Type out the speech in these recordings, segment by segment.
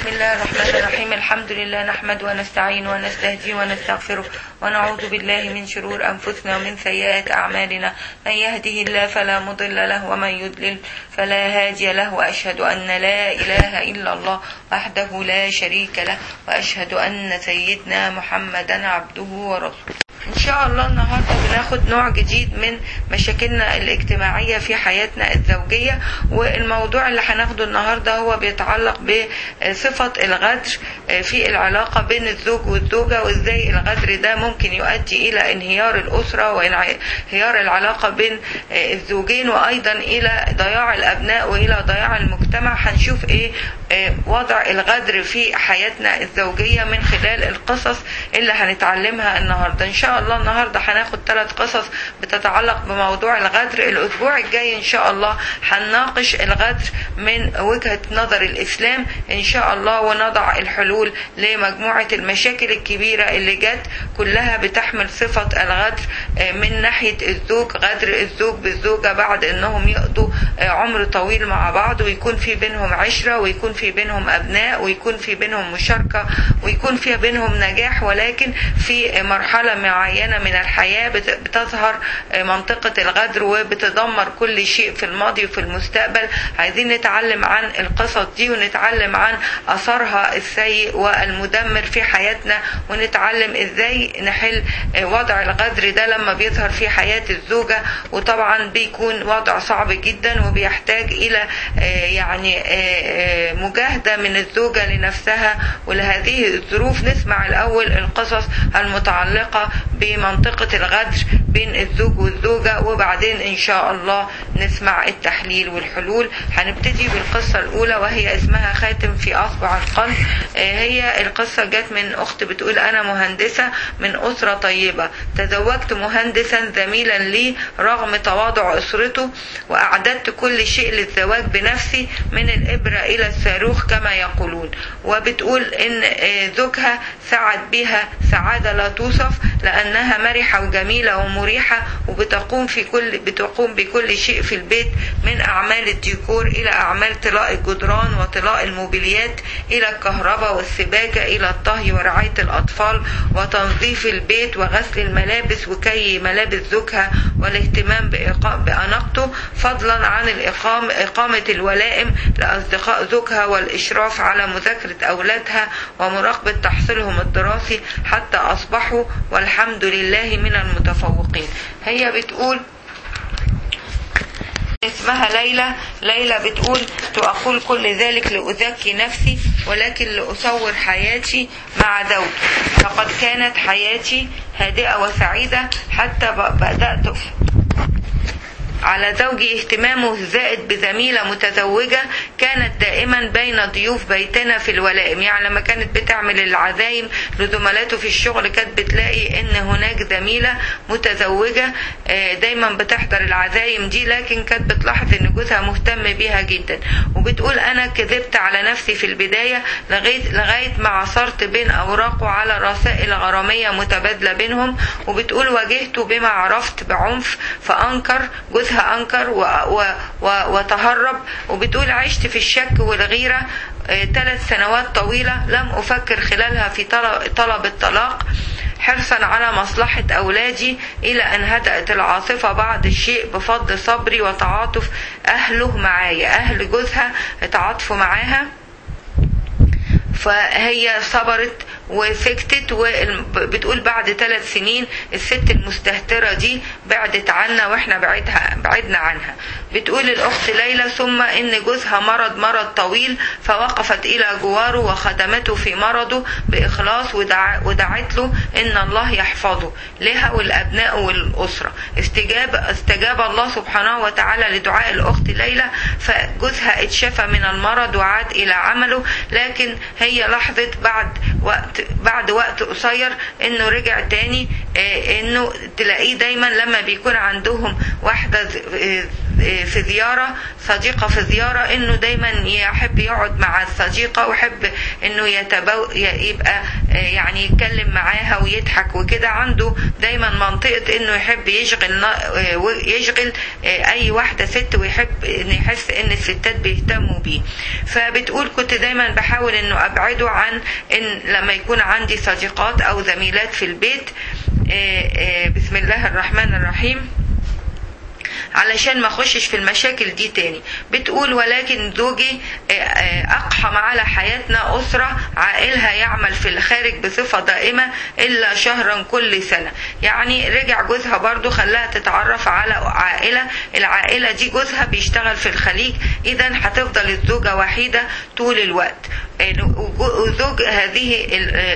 بسم الله الرحمن الرحيم الحمد لله نحمد ونستعين ونستهدي ونستغفره ونعوذ بالله من شرور أنفسنا ومن سيئات أعمالنا من يهده الله فلا مضل له ومن يضلل فلا هادي له وأشهد أن لا إله إلا الله وحده لا شريك له وأشهد أن سيدنا محمدا عبده ورسوله إن شاء الله النهاردة بناخد نوع جديد من مشاكلنا الاجتماعية في حياتنا الزوجية والموضوع اللي هناخده النهاردة هو بيتعلق بصفة الغدر في العلاقة بين الزوج والزوجة وازاي الغدر ده ممكن يؤدي إلى انهيار الأسرة وانهيار العلاقة بين الزوجين وأيضا إلى ضياع الأبناء وإلى ضياع المجتمع هنشوف إيه وضع الغدر في حياتنا الزوجية من خلال القصص اللي هنتعلمها النهاردة إن شاء الله النهاردة هناخد ثلاث قصص بتتعلق بموضوع الغدر الأسبوع الجاي إن شاء الله هنناقش الغدر من وجهة نظر الإسلام إن شاء الله ونضع الحلول لمجموعة المشاكل الكبيرة اللي جت كلها بتحمل صفة الغدر من ناحية الزوج غدر الزوج بالزوجة بعد أنهم يقضوا عمر طويل مع بعض ويكون في بينهم عشرة ويكون في بينهم أبناء ويكون في بينهم مشاركة ويكون في بينهم نجاح ولكن في مرحلة معينة من الحياة بتظهر منطقة الغدر وبتدمر كل شيء في الماضي وفي المستقبل عايزين نتعلم عن القصص دي ونتعلم عن أثرها السيء والمدمر في حياتنا ونتعلم ازاي نحل وضع الغدر ده لما بيظهر في حياة الزوجة وطبعا بيكون وضع صعب جدا وبيحتاج إلى يعني مجاهدة من الزوجة لنفسها ولهذه الظروف نسمع الأول القصص المتعلقة بمنطقة الغدر بين الزوج والزوجة وبعدين إن شاء الله نسمع التحليل والحلول هنبتدي بالقصة الأولى وهي اسمها خاتم في أصبع القلب هي القصة جت من أخت بتقول أنا مهندسة من أسرة طيبة تزوجت مهندسا زميلا لي رغم تواضع أسرته وأعددت كل شيء للزواج بنفسي من الإبرة إلى الصاروخ كما يقولون وبتقول إن زوجها سعد بها سعادة لا توصف لأنها مرحة وجميلة ومريحة وبتقوم في كل بتقوم بكل شيء في البيت من أعمال الديكور إلى أعمال طلاء الجدران وطلاء الموبيليات إلى الكهرباء والسباكة إلى الطهي ورعاية الأطفال وتنظيف البيت وغسل الملابس وكي ملابس زوجها والاهتمام بأناقته فضلا عن الإقامة إقامة الولائم لأصدقاء زوجها والإشراف على مذاكرة أولادها ومراقبة تحصيلهم الدراسي حتى أصبحوا والحمد لله من المتفوقين هي بتقول اسمها ليلى ليلى بتقول تقول كل ذلك لأزكي نفسي ولكن لأصور حياتي مع زوجي فقد كانت حياتي هادئة وسعيدة حتى بدأت على زوجي اهتمامه الزائد بزميلة متزوجة كانت دائما بين ضيوف بيتنا في الولائم يعني لما كانت بتعمل العزايم لزملاته في الشغل كانت بتلاقي ان هناك زميلة متزوجة دايما بتحضر العزايم دي لكن كانت بتلاحظ ان جوزها مهتم بيها جدا وبتقول انا كذبت على نفسي في البداية لغاية, لغاية ما عثرت بين اوراقه على رسائل غرامية متبادلة بينهم وبتقول واجهته بما عرفت بعنف فانكر جوزها جوزها أنكر و و و وتهرب وبتقول عشت في الشك والغيرة ثلاث سنوات طويلة لم أفكر خلالها في طلب الطلاق حرصا على مصلحة أولادي إلى أن هدأت العاصفة بعض الشيء بفضل صبري وتعاطف أهله معايا أهل جوزها تعاطفوا معاها فهي صبرت وسكتت وبتقول بعد ثلاث سنين الست المستهترة دي بعدت عنا واحنا بعدها بعدنا عنها بتقول الأخت ليلى ثم إن جوزها مرض مرض طويل فوقفت إلى جواره وخدمته في مرضه بإخلاص ودع ودعت له إن الله يحفظه لها والأبناء والأسرة استجاب استجاب الله سبحانه وتعالى لدعاء الأخت ليلى فجوزها اتشفى من المرض وعاد إلى عمله لكن هي لحظت بعد وقت بعد وقت قصير انه رجع تاني انه تلاقيه دايما لما بيكون عندهم واحدة في زيارة صديقة في زيارة انه دايما يحب يقعد مع الصديقة ويحب انه يتبو يبقى يعني يتكلم معاها ويضحك وكده عنده دايما منطقة انه يحب يشغل يشغل اي واحدة ست ويحب ان يحس ان الستات بيهتموا بيه فبتقول كنت دايما بحاول انه ابعده عن ان لما يكون عندي صديقات او زميلات في البيت بسم الله الرحمن الرحيم علشان ما اخشش في المشاكل دي تاني بتقول ولكن زوجي اقحم على حياتنا اسرة عائلها يعمل في الخارج بصفة دائمة الا شهرا كل سنة يعني رجع جوزها برضو خلاها تتعرف على عائلة العائلة دي جوزها بيشتغل في الخليج اذا هتفضل الزوجة وحيدة طول الوقت وزوج هذه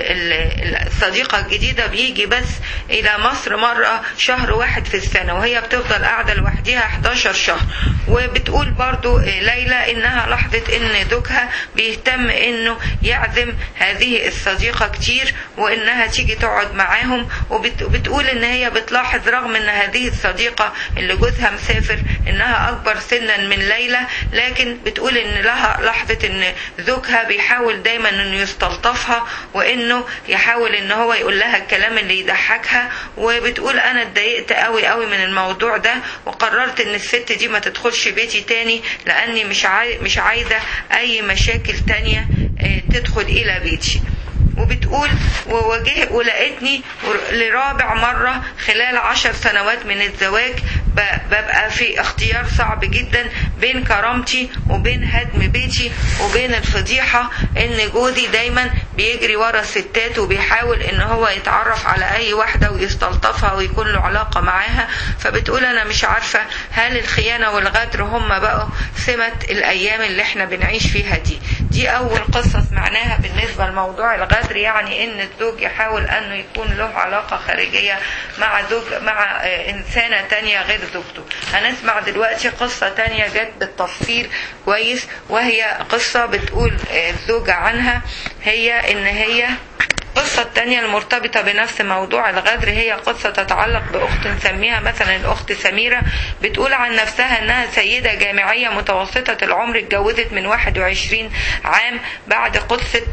الصديقة الجديدة بيجي بس إلى مصر مرة شهر واحد في السنة وهي بتفضل قاعدة لوحدها 11 شهر وبتقول برضو ليلى إنها لاحظت إن زوجها بيهتم إنه يعزم هذه الصديقة كتير وإنها تيجي تقعد معاهم وبتقول إن هي بتلاحظ رغم إن هذه الصديقة اللي جوزها مسافر إنها أكبر سنا من ليلى لكن بتقول إن لها لحظة إن زوجها بيحاول بيحاول دايما انه يستلطفها وانه يحاول ان هو يقول لها الكلام اللي يضحكها وبتقول انا اتضايقت قوي قوي من الموضوع ده وقررت ان الست دي ما تدخلش بيتي تاني لاني مش عاي... مش عايزه اي مشاكل تانية تدخل الى بيتي وبتقول وواجه ولقيتني لرابع مرة خلال عشر سنوات من الزواج ببقى في اختيار صعب جدا بين كرامتي وبين هدم بيتي وبين الفضيحة ان جوزي دايما بيجري ورا الستات وبيحاول ان هو يتعرف على اي واحدة ويستلطفها ويكون له علاقة معاها فبتقول انا مش عارفة هل الخيانة والغدر هم بقوا سمة الايام اللي احنا بنعيش فيها دي دي اول قصة سمعناها بالنسبة لموضوع الغدر يعني ان الزوج يحاول انه يكون له علاقة خارجية مع زوج مع انسانة تانية غير زوجته هنسمع دلوقتي قصة تانية جت بالتفصيل كويس وهي قصة بتقول الزوجة عنها هي ان هي القصة التانية المرتبطة بنفس موضوع الغدر هي قصة تتعلق بأخت نسميها مثلا الأخت سميرة بتقول عن نفسها أنها سيدة جامعية متوسطة العمر اتجوزت من 21 عام بعد قصة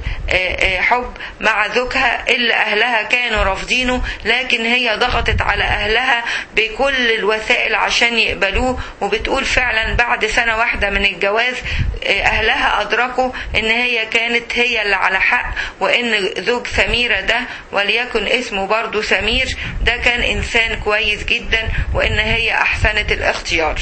حب مع زوجها اللي أهلها كانوا رافضينه لكن هي ضغطت على أهلها بكل الوسائل عشان يقبلوه وبتقول فعلا بعد سنة واحدة من الجواز أهلها أدركوا أن هي كانت هي اللي على حق وأن زوج سميرة ده وليكن اسمه برضو سمير ده كان إنسان كويس جدا وإن هي أحسنت الاختيار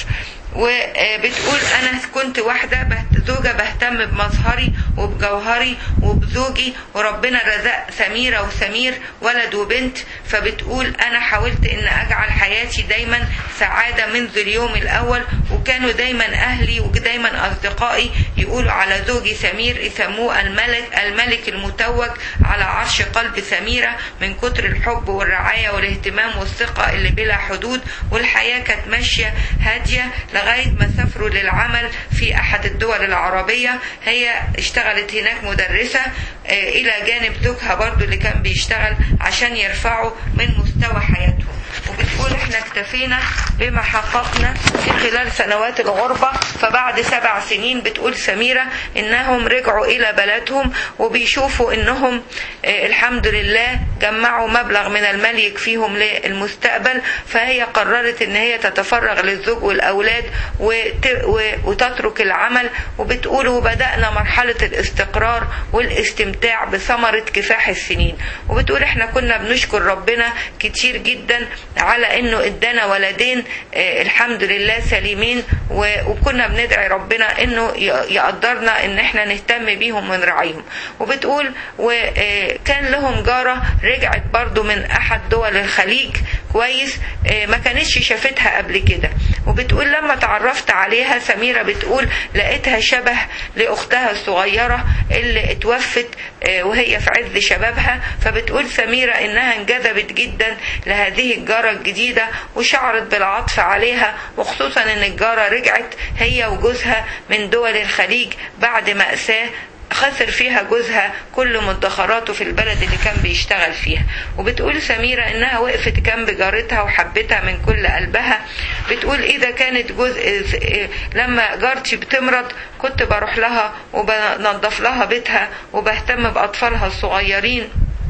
وبتقول انا كنت واحدة زوجة بهتم بمظهري وبجوهري وبزوجي وربنا رزق سميرة وسمير ولد وبنت فبتقول انا حاولت ان اجعل حياتي دايما سعادة منذ اليوم الاول وكانوا دايما اهلي ودايما اصدقائي يقولوا على زوجي سمير يسموه الملك الملك المتوج على عرش قلب سميرة من كتر الحب والرعاية والاهتمام والثقة اللي بلا حدود والحياة كانت ماشية هادية لغاية ما سافروا للعمل في أحد الدول العربية هي اشتغلت هناك مدرسة إلى جانب زوجها برضو اللي كان بيشتغل عشان يرفعوا من مستوى حياتهم وبتقول احنا اكتفينا بما حققنا في خلال سنوات الغربة فبعد سبع سنين بتقول سميرة انهم رجعوا الى بلدهم وبيشوفوا انهم اه الحمد لله جمعوا مبلغ من المال يكفيهم للمستقبل فهي قررت ان هي تتفرغ للزوج والاولاد وتترك العمل وبتقول وبدأنا مرحلة الاستقرار والاستمتاع بثمرة كفاح السنين وبتقول احنا كنا بنشكر ربنا كتير جدا على انه ادانا ولدين اه الحمد لله سليمين وكنا بندعي ربنا انه يقدرنا ان احنا نهتم بيهم ونراعيهم وبتقول وكان لهم جارة رجعت برضو من احد دول الخليج كويس اه ما كانتش شافتها قبل كده وبتقول لما تعرفت عليها سميرة بتقول لقيتها شبه لاختها الصغيرة اللي اتوفت اه وهي في عز شبابها فبتقول سميرة انها انجذبت جدا لهذه الجارة الجديدة وشعرت بالعطف عليها وخصوصا ان الجارة رجعت هي وجوزها من دول الخليج بعد مأساة خسر فيها جوزها كل مدخراته في البلد اللي كان بيشتغل فيها وبتقول سميرة انها وقفت جنب جارتها وحبتها من كل قلبها بتقول اذا كانت جزء لما جارتي بتمرض كنت بروح لها وبنظف لها بيتها وبهتم باطفالها الصغيرين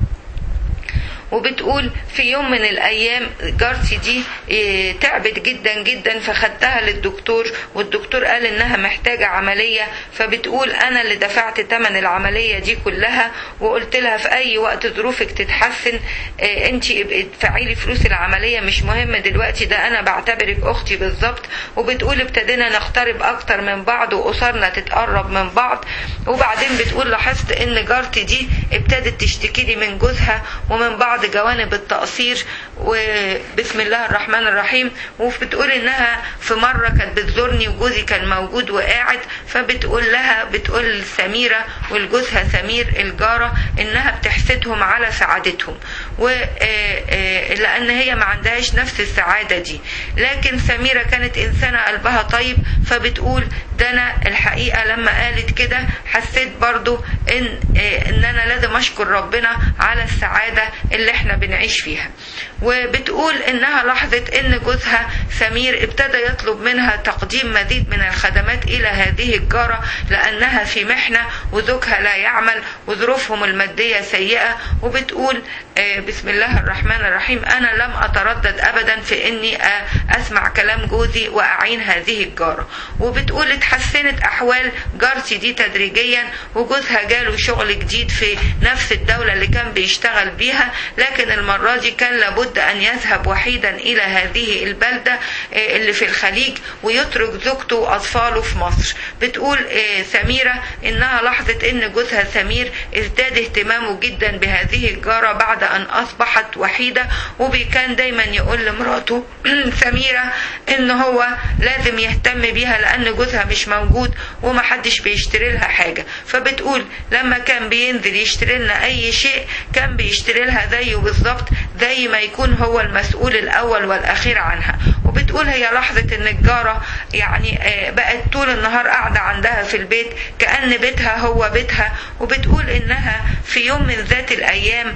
وبتقول في يوم من الايام جارتي دي تعبت جدا جدا فخدتها للدكتور والدكتور قال انها محتاجة عملية فبتقول انا اللي دفعت ثمن العملية دي كلها وقلت لها في اي وقت ظروفك تتحسن انت ادفعي لي فلوس العملية مش مهم دلوقتي ده انا بعتبرك اختي بالظبط وبتقول ابتدينا نقترب اكتر من بعض واسرنا تتقرب من بعض وبعدين بتقول لاحظت ان جارتي دي ابتدت تشتكي لي من جوزها ومن بعض بعض جوانب التقصير وبسم الله الرحمن الرحيم وبتقول انها في مرة كانت بتزورني وجوزي كان موجود وقاعد فبتقول لها بتقول سميرة والجوزها سمير الجارة انها بتحسدهم على سعادتهم لان هي ما عندهاش نفس السعادة دي لكن سميرة كانت انسانة قلبها طيب فبتقول ده انا الحقيقة لما قالت كده حسيت برضو ان ان انا لازم اشكر ربنا على السعادة اللي احنا بنعيش فيها وبتقول انها لاحظت ان جوزها سمير ابتدى يطلب منها تقديم مزيد من الخدمات الى هذه الجارة لانها في محنة وزوجها لا يعمل وظروفهم المادية سيئة وبتقول بسم الله الرحمن الرحيم انا لم اتردد ابدا في اني اسمع كلام جوزي واعين هذه الجارة وبتقول اتحسنت احوال جارتي دي تدريجيا وجوزها جاله شغل جديد في نفس الدولة اللي كان بيشتغل بيها لكن المرة دي كان لابد أن يذهب وحيدا إلى هذه البلدة اللي في الخليج ويترك زوجته وأطفاله في مصر بتقول سميرة إنها لاحظت إن جوزها سمير ازداد اهتمامه جدا بهذه الجارة بعد أن أصبحت وحيدة وكان دايما يقول لمراته سميرة إن هو لازم يهتم بيها لأن جوزها مش موجود ومحدش بيشتري لها حاجة فبتقول لما كان بينزل يشتري لنا أي شيء كان بيشتري لها زيه بالظبط زي ما يكون هو المسؤول الأول والأخير عنها وبتقول هي لاحظت ان الجارة يعني بقت طول النهار قاعدة عندها في البيت كأن بيتها هو بيتها وبتقول انها في يوم من ذات الايام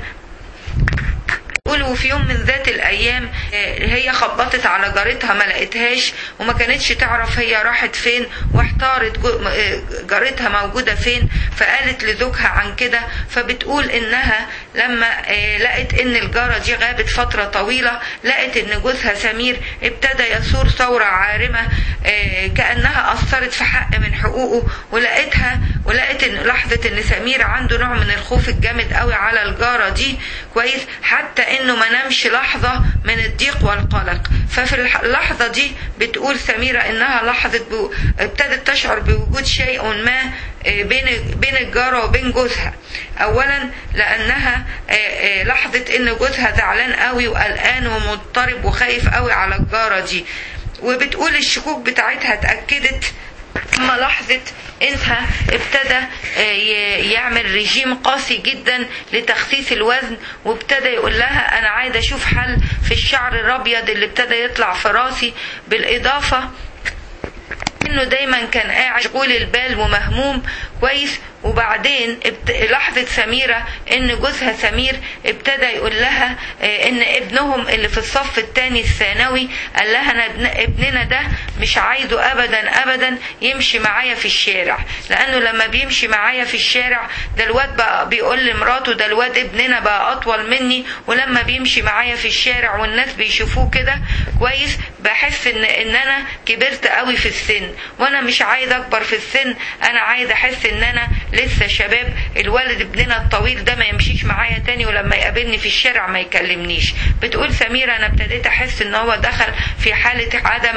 بتقول وفي يوم من ذات الايام هي خبطت على جارتها ما لقيتهاش وما كانتش تعرف هي راحت فين واحتارت جارتها موجودة فين فقالت لزوجها عن كده فبتقول انها لما لقت ان الجارة دي غابت فترة طويلة لقت ان جوزها سمير ابتدى يثور ثورة عارمة كأنها أثرت في حق من حقوقه ولقيتها ولقت ان لاحظت ان سمير عنده نوع من الخوف الجامد قوي على الجارة دي كويس حتى انه ما نامش لحظة من الضيق والقلق ففي اللحظة دي بتقول سميرة انها لاحظت ب... ابتدت تشعر بوجود شيء ما بين بين الجارة وبين جوزها اولا لانها لاحظت ان جوزها زعلان قوي وقلقان ومضطرب وخايف قوي على الجارة دي وبتقول الشكوك بتاعتها اتأكدت ثم لحظت انها ابتدى يعمل رجيم قاسي جدا لتخسيس الوزن وابتدى يقول لها انا عايز اشوف حل في الشعر الابيض اللي ابتدى يطلع في راسي بالاضافه انه دايما كان قاعد مشغول البال ومهموم كويس وبعدين لاحظت سميرة ان جوزها سمير ابتدى يقول لها ان ابنهم اللي في الصف الثاني الثانوي قال لها انا ابننا ده مش عايزه ابدا ابدا يمشي معايا في الشارع لانه لما بيمشي معايا في الشارع ده الواد بقى بيقول لمراته ده الواد ابننا بقى اطول مني ولما بيمشي معايا في الشارع والناس بيشوفوه كده كويس بحس ان ان انا كبرت قوي في السن وانا مش عايزه اكبر في السن انا عايزه احس ان انا لسه شباب الولد ابننا الطويل ده ما يمشيش معايا تاني ولما يقابلني في الشارع ما يكلمنيش بتقول سميرة انا ابتديت احس ان هو دخل في حالة عدم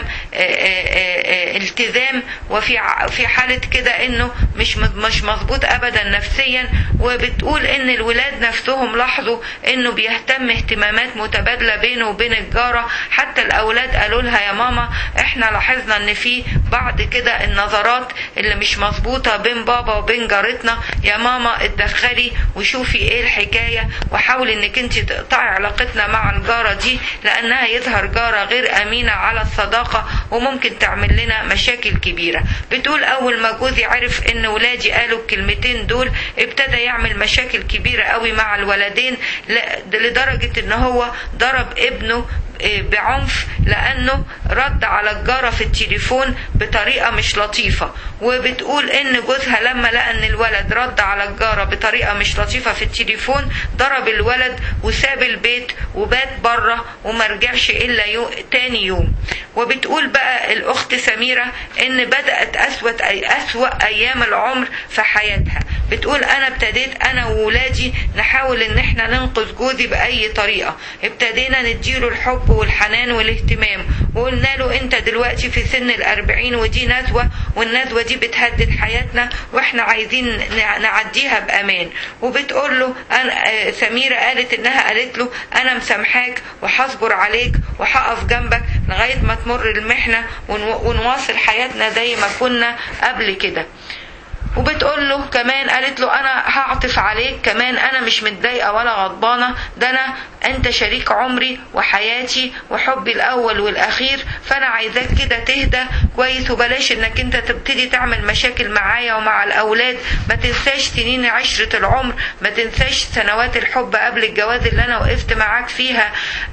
التزام وفي في حالة كده انه مش مش مظبوط ابدا نفسيا وبتقول ان الولاد نفسهم لاحظوا انه بيهتم اهتمامات متبادلة بينه وبين الجارة حتى الاولاد قالوا لها يا ماما احنا لاحظنا ان في بعض كده النظرات اللي مش مظبوطة بين بابا بابا وبين جارتنا يا ماما اتدخلي وشوفي ايه الحكايه وحاولي انك انت تقطعي علاقتنا مع الجاره دي لانها يظهر جاره غير امينه على الصداقه وممكن تعمل لنا مشاكل كبيره بتقول اول ما جوزي عرف ان ولادي قالوا الكلمتين دول ابتدى يعمل مشاكل كبيره قوي مع الولدين لدرجه ان هو ضرب ابنه بعنف لانه رد على الجاره في التليفون بطريقه مش لطيفه وبتقول ان جوزها لما لقى ان الولد رد على الجاره بطريقه مش لطيفه في التليفون ضرب الولد وساب البيت وبات بره وما رجعش الا يو تاني يوم وبتقول بقى الاخت سميره ان بدات اسود أي اسوا ايام العمر في حياتها بتقول انا ابتديت انا وولادي نحاول ان احنا ننقذ جوزي باي طريقه ابتدينا نديله الحب والحنان والاهتمام وقلنا له انت دلوقتي في سن الاربعين ودي نزوة والنزوة دي بتهدد حياتنا واحنا عايزين نعديها بامان وبتقول له أنا سميرة قالت انها قالت له انا مسامحاك وهصبر عليك وهقف جنبك لغاية ما تمر المحنة ونواصل حياتنا زي ما كنا قبل كده وبتقول له كمان قالت له انا هعطف عليك كمان انا مش متضايقه ولا غضبانه ده انا انت شريك عمري وحياتي وحبي الاول والاخير فانا عايزاك كده تهدى كويس وبلاش انك انت تبتدي تعمل مشاكل معايا ومع الاولاد ما تنساش سنين عشره العمر ما تنساش سنوات الحب قبل الجواز اللي انا وقفت معاك فيها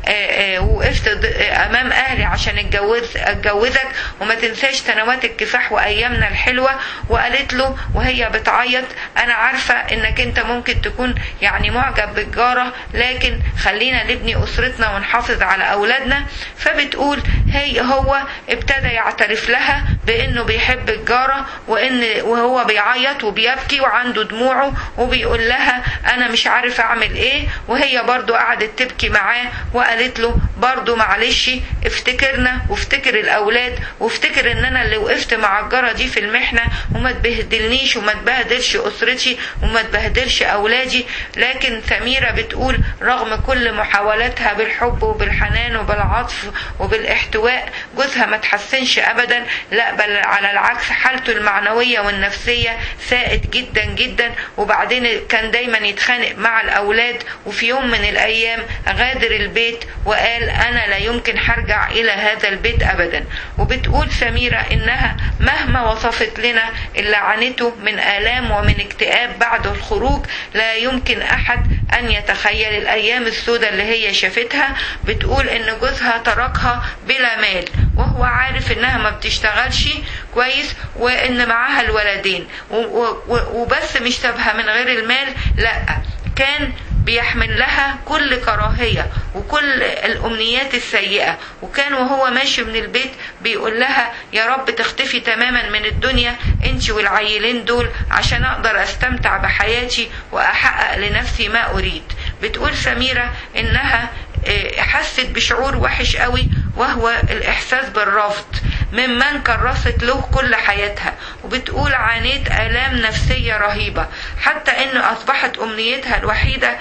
وقفت امام اهلي عشان اتجوز اتجوزك وما تنساش سنوات الكفاح وايامنا الحلوه وقالت له وهي بتعيط انا عارفه انك انت ممكن تكون يعني معجب بالجاره لكن خلينا نبني اسرتنا ونحافظ على اولادنا فبتقول هي هو ابتدى يعترف لها بانه بيحب الجاره وان وهو بيعيط وبيبكي وعنده دموعه وبيقول لها انا مش عارف اعمل ايه وهي برضو قعدت تبكي معاه وقالت له برضو معلش افتكرنا وافتكر الاولاد وافتكر ان انا اللي وقفت مع الجاره دي في المحنه وما تبهدلنيش وما تبهدلش اسرتي وما تبهدلش اولادي لكن سميره بتقول رغم كل محاولاتها بالحب وبالحنان وبالعطف وبالاحتواء جوزها ما تحسنش ابدا لا بل على العكس حالته المعنويه والنفسيه ساءت جدا جدا وبعدين كان دايما يتخانق مع الاولاد وفي يوم من الايام غادر البيت وقال انا لا يمكن هرجع الى هذا البيت ابدا وبتقول سميره انها مهما وصفت لنا اللي عانته من آلام ومن اكتئاب بعد الخروج لا يمكن أحد أن يتخيل الأيام السوداء اللي هي شافتها بتقول إن جوزها تركها بلا مال وهو عارف إنها ما بتشتغلش كويس وإن معاها الولدين وبس مش سابها من غير المال لا كان بيحمل لها كل كراهية وكل الأمنيات السيئة وكان وهو ماشي من البيت بيقول لها يا رب تختفي تماما من الدنيا انت والعيلين دول عشان أقدر أستمتع بحياتي وأحقق لنفسي ما أريد بتقول سميرة إنها حست بشعور وحش قوي وهو الإحساس بالرفض ممن كرست له كل حياتها وبتقول عانيت آلام نفسية رهيبة حتى إن أصبحت أمنيتها الوحيدة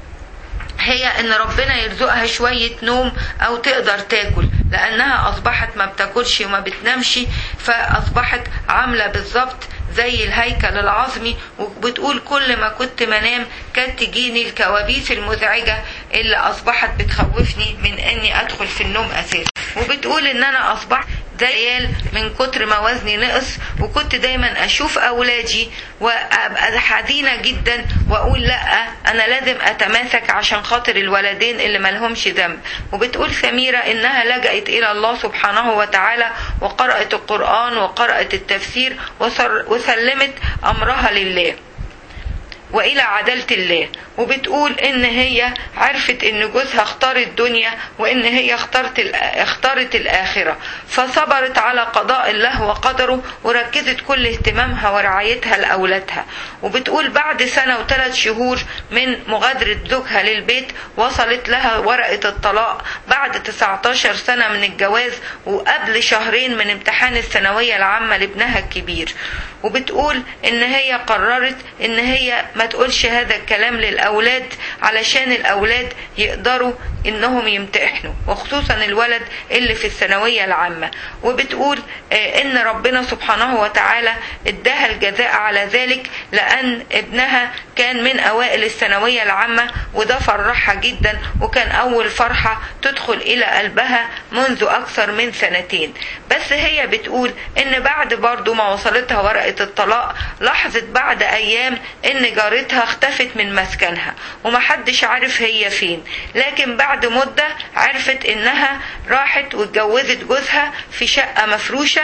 هي ان ربنا يرزقها شوية نوم او تقدر تاكل لانها اصبحت ما بتاكلش وما بتنامش فاصبحت عاملة بالظبط زي الهيكل العظمي وبتقول كل ما كنت منام كانت تجيني الكوابيس المزعجة اللي أصبحت بتخوفني من أني أدخل في النوم أساسا وبتقول إن أنا أصبحت زي عيال من كتر ما وزني نقص وكنت دايما اشوف اولادي وابقى حزينه جدا واقول لا انا لازم اتماسك عشان خاطر الولدين اللي ملهمش ذنب وبتقول سميره انها لجأت الى الله سبحانه وتعالى وقرأت القرآن وقرأت التفسير وسلمت امرها لله والى عدالة الله وبتقول ان هي عرفت ان جوزها اختار الدنيا وان هي اختارت اختارت الاخرة فصبرت على قضاء الله وقدره وركزت كل اهتمامها ورعايتها لاولادها وبتقول بعد سنة وثلاث شهور من مغادرة زوجها للبيت وصلت لها ورقة الطلاق بعد 19 سنة من الجواز وقبل شهرين من امتحان الثانوية العامة لابنها الكبير وبتقول ان هي قررت ان هي ما تقولش هذا الكلام للأولاد الأولاد علشان الأولاد يقدروا إنهم يمتحنوا وخصوصا الولد اللي في الثانوية العامة وبتقول إن ربنا سبحانه وتعالى اداها الجزاء على ذلك لأن ابنها كان من أوائل الثانوية العامة وده فرحها جدا وكان أول فرحة تدخل إلى قلبها منذ أكثر من سنتين بس هي بتقول إن بعد برضو ما وصلتها ورقة الطلاق لاحظت بعد أيام إن جارتها اختفت من مسكنها ومحدش عارف هي فين لكن بعد مدة عرفت إنها راحت واتجوزت جوزها في شقة مفروشة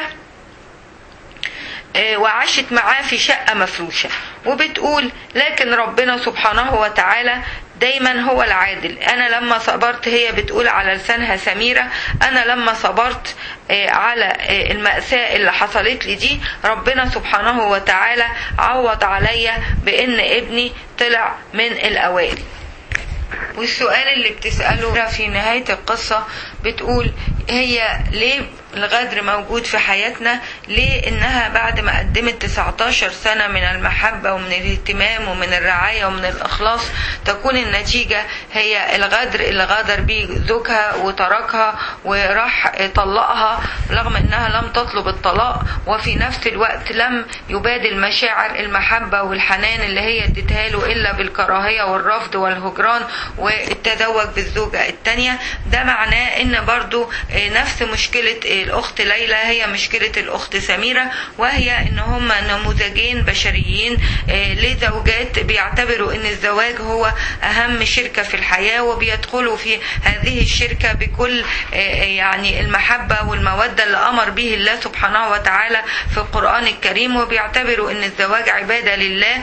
وعاشت معاه في شقة مفروشة وبتقول لكن ربنا سبحانه وتعالى دايما هو العادل انا لما صبرت هي بتقول على لسانها سميرة انا لما صبرت على المأساة اللي حصلت لي دي ربنا سبحانه وتعالى عوض عليا بان ابني طلع من الاوائل والسؤال اللي بتسأله في نهاية القصة بتقول هي ليه الغدر موجود في حياتنا ليه انها بعد ما قدمت 19 سنة من المحبة ومن الاهتمام ومن الرعاية ومن الاخلاص تكون النتيجة هي الغدر اللي غدر بيه زوجها وتركها وراح طلقها رغم انها لم تطلب الطلاق وفي نفس الوقت لم يبادل مشاعر المحبة والحنان اللي هي اديتها له الا بالكراهية والرفض والهجران والتزوج بالزوجة التانية ده معناه ان برضو نفس مشكلة الأخت ليلى هي مشكلة الأخت سميرة وهي إن هما نموذجين بشريين لزوجات بيعتبروا إن الزواج هو أهم شركة في الحياة وبيدخلوا في هذه الشركة بكل يعني المحبة والمودة اللي أمر به الله سبحانه وتعالى في القرآن الكريم وبيعتبروا إن الزواج عبادة لله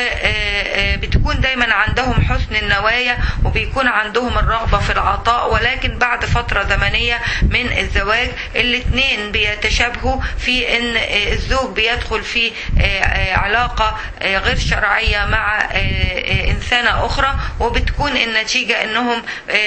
وبتكون دايما عندهم حسن النوايا وبيكون عندهم الرغبة في العطاء ولكن بعد فترة زمنية من الزواج الاثنين بيتشابهوا في ان الزوج بيدخل في علاقة غير شرعية مع انسانة اخرى وبتكون النتيجة انهم